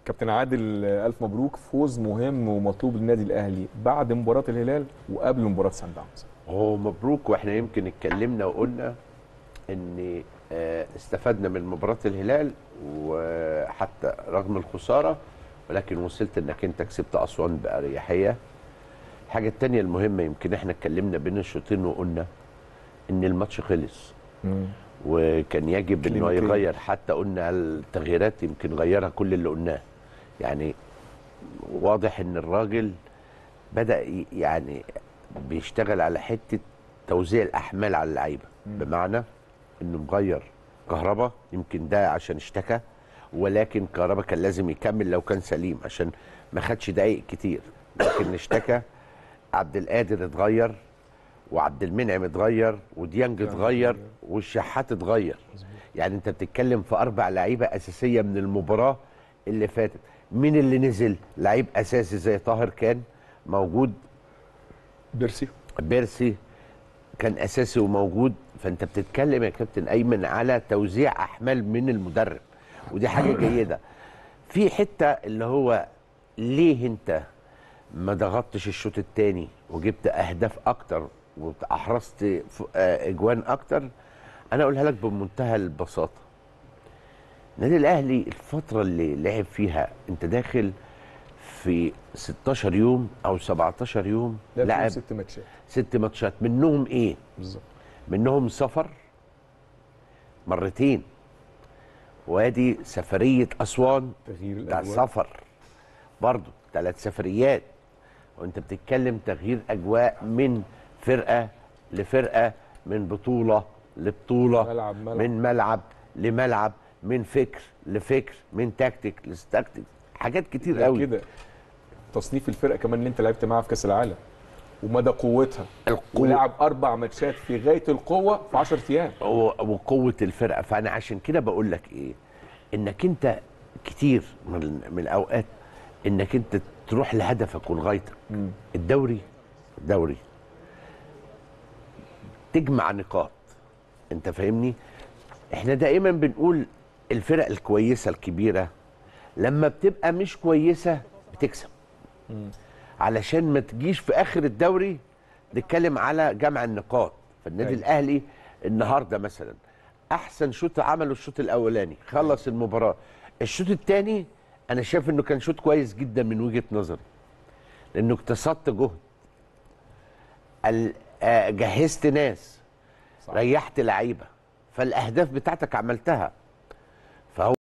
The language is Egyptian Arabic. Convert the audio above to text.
كابتن عادل آه، الف مبروك فوز مهم ومطلوب للنادي الاهلي بعد مباراه الهلال وقبل مباراه سان داونز هو مبروك واحنا يمكن اتكلمنا وقلنا ان آه، استفدنا من مباراه الهلال وحتى رغم الخساره ولكن وصلت انك انت كسبت اسوان باريحيه الحاجه الثانيه المهمه يمكن احنا اتكلمنا بين الشوطين وقلنا ان الماتش خلص وكان يجب انه كلمتين. يغير حتى قلنا التغييرات يمكن غيرها كل اللي قلناه يعني واضح ان الراجل بدا ي- يعني بيشتغل على حته توزيع الاحمال على اللعيبه بمعنى انه مغير كهربا يمكن ده عشان اشتكى ولكن كهربا كان لازم يكمل لو كان سليم عشان ما خدش دقايق كتير لكن اشتكى عبد القادر اتغير وعبد المنعم اتغير وديانج اتغير والشحات اتغير يعني انت بتتكلم في اربع لعيبه اساسيه من المباراه اللي فاتت مين اللي نزل لعيب اساسي زي طاهر كان موجود بيرسي بيرسي كان اساسي وموجود فانت بتتكلم يا كابتن ايمن على توزيع احمال من المدرب ودي حاجه جيده في حته اللي هو ليه انت ما ضغطتش الشوط الثاني وجبت اهداف اكتر واحرزت ف- آه، اجوان اكتر انا اقولها لك بمنتهى البساطه النادي الاهلي الفتره اللي لعب فيها انت داخل في 16 يوم او 17 يوم لعب لعب ست ماتشات ست ماتشات منهم ايه بالظبط منهم سفر مرتين وادي سفريه اسوان تغيير بتاع الاجواء سفر برضو ثلاث سفريات وانت بتتكلم تغيير اجواء من فرقه لفرقه من بطوله لبطوله ملعب ملعب من ملعب لملعب من فكر لفكر من تكتيك لتكتيك حاجات كتير لا قوي كده تصنيف الفرقه كمان اللي انت لعبت معاها في كاس العالم ومدى قوتها القوة- ولعب اربع ماتشات في غايه القوه في 10 ايام و- وقوه الفرقه فانا عشان كده بقول لك ايه انك انت كتير من, من الاوقات انك انت تروح لهدفك ولغايتك الدوري الدوري تجمع نقاط انت فاهمني احنا دائما بنقول الفرق الكويسه الكبيره لما بتبقى مش كويسه بتكسب علشان ما تجيش في اخر الدوري نتكلم على جمع النقاط فالنادي أيوة. الاهلي النهارده مثلا احسن شوط عمله الشوط الاولاني خلص المباراه الشوط الثاني انا شايف انه كان شوط كويس جدا من وجهه نظري لانه اقتصدت جهد ال- آه، جهزت ناس صح. ريحت لعيبه فالاهداف بتاعتك عملتها فهو